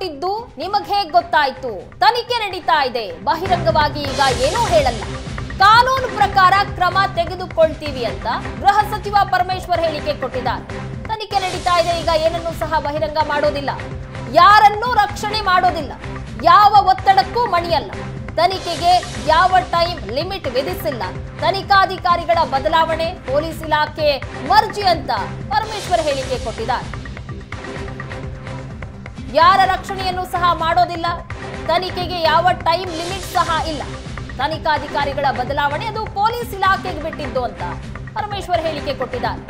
ಕೊಟ್ಟಿದ್ದು ನಿಮಗೆ ಹೇಗ್ ಗೊತ್ತಾಯ್ತು ತನಿಖೆ ನಡೀತಾ ಇದೆ ಬಹಿರಂಗವಾಗಿ ಈಗ ಏನೂ ಹೇಳಲ್ಲ ಕಾನೂನು ಪ್ರಕಾರ ಕ್ರಮ ತೆಗೆದುಕೊಳ್ತೀವಿ ಅಂತ ಗೃಹ ಸಚಿವ ಪರಮೇಶ್ವರ್ ಹೇಳಿಕೆ ಕೊಟ್ಟಿದ್ದಾರೆ ತನಿಖೆ ನಡೀತಾ ಇದೆ ಈಗ ಏನನ್ನೂ ಸಹ ಬಹಿರಂಗ ಮಾಡೋದಿಲ್ಲ ಯಾರನ್ನೂ ರಕ್ಷಣೆ ಮಾಡೋದಿಲ್ಲ ಯಾವ ಒತ್ತಡಕ್ಕೂ ಮಣಿಯಲ್ಲ ತನಿಖೆಗೆ ಯಾವ ಟೈಮ್ ಲಿಮಿಟ್ ವಿಧಿಸಿಲ್ಲ ತನಿಖಾಧಿಕಾರಿಗಳ ಬದಲಾವಣೆ ಪೊಲೀಸ್ ಇಲಾಖೆ ಮರ್ಜಿ ಅಂತ ಪರಮೇಶ್ವರ್ ಹೇಳಿಕೆ ಕೊಟ್ಟಿದ್ದಾರೆ ಯಾರ ರಕ್ಷಣೆಯನ್ನು ಸಹ ಮಾಡೋದಿಲ್ಲ ತನಿಖೆಗೆ ಯಾವ ಟೈಮ್ ಲಿಮಿಟ್ ಸಹ ಇಲ್ಲ ತನಿಖಾಧಿಕಾರಿಗಳ ಬದಲಾವಣೆ ಅದು ಪೊಲೀಸ್ ಇಲಾಖೆಗೆ ಬಿಟ್ಟಿದ್ದು ಅಂತ ಪರಮೇಶ್ವರ್ ಹೇಳಿಕೆ ಕೊಟ್ಟಿದ್ದಾರೆ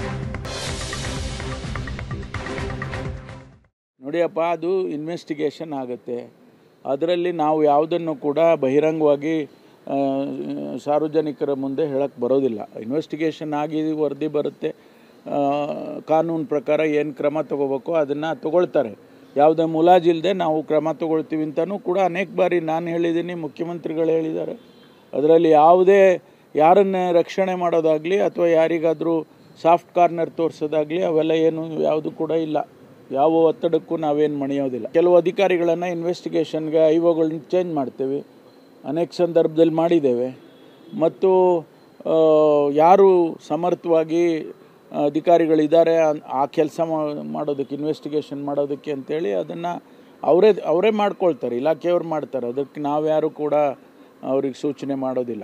ನೋಡಿಯಪ್ಪ ಅದು ಇನ್ವೆಸ್ಟಿಗೇಷನ್ ಆಗುತ್ತೆ ಅದರಲ್ಲಿ ನಾವು ಯಾವುದನ್ನು ಕೂಡ ಬಹಿರಂಗವಾಗಿ ಆ, ಸಾರ್ವಜನಿಕರ ಮುಂದೆ ಹೇಳಕ್ಕೆ ಬರೋದಿಲ್ಲ ಇನ್ವೆಸ್ಟಿಗೇಷನ್ ಆಗಿ ವರದಿ ಬರುತ್ತೆ ಆ, ಕಾನೂನು ಪ್ರಕಾರ ಏನು ಕ್ರಮ ತಗೋಬೇಕು ಅದನ್ನು ತಗೊಳ್ತಾರೆ ಯಾವುದೇ ಮುಲಾಜಿಲ್ಲದೆ ನಾವು ಕ್ರಮ ತಗೊಳ್ತೀವಿ ಅಂತಲೂ ಕೂಡ ಅನೇಕ ಬಾರಿ ನಾನು ಹೇಳಿದ್ದೀನಿ ಮುಖ್ಯಮಂತ್ರಿಗಳು ಹೇಳಿದ್ದಾರೆ ಅದರಲ್ಲಿ ಯಾವುದೇ ಯಾರನ್ನ ರಕ್ಷಣೆ ಮಾಡೋದಾಗಲಿ ಅಥವಾ ಯಾರಿಗಾದರೂ ಸಾಫ್ಟ್ ಕಾರ್ನರ್ ತೋರಿಸೋದಾಗಲಿ ಅವೆಲ್ಲ ಏನು ಯಾವುದು ಕೂಡ ಇಲ್ಲ ಯಾವ ಒತ್ತಡಕ್ಕೂ ನಾವೇನು ಮಣಿಯೋದಿಲ್ಲ ಕೆಲವು ಅಧಿಕಾರಿಗಳನ್ನು ಇನ್ವೆಸ್ಟಿಗೇಷನ್ಗೆ ಐಒಗಳನ್ನ ಚೇಂಜ್ ಮಾಡ್ತೇವೆ ಅನೇಕ ಸಂದರ್ಭದಲ್ಲಿ ಮಾಡಿದ್ದೇವೆ ಮತ್ತು ಆ, ಯಾರು ಸಮರ್ಥವಾಗಿ ಅಧಿಕಾರಿಗಳಿದ್ದಾರೆ ಅನ್- ಆ ಕೆಲಸ ಮಾಡೋದಕ್ಕೆ ಇನ್ವೆಸ್ಟಿಗೇಷನ್ ಮಾಡೋದಕ್ಕೆ ಅಂತೇಳಿ ಅದನ್ನು ಅವರೇ ಅವರೇ ಮಾಡ್ಕೊಳ್ತಾರೆ ಇಲಾಖೆಯವ್ರು ಮಾಡ್ತಾರೆ ಅದಕ್ಕೆ ನಾವ್ಯಾರು ಕೂಡ ಅವ್ರಿಗೆ ಸೂಚನೆ ಮಾಡೋದಿಲ್ಲ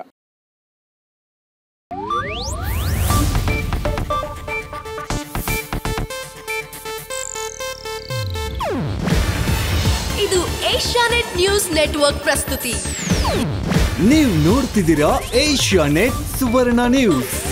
ಇದು ಏಷ್ಯಾನೆಟ್ ನ್ಯೂಸ್ ನೆಟ್ವರ್ಕ್ ಪ್ರಸ್ತುತಿ ನೀವು ನೋಡ್ತಿದ್ದೀರಾ ಏಷ್ಯಾ ನೆಟ್ ಸುವರ್ಣ ನ್ಯೂಸ್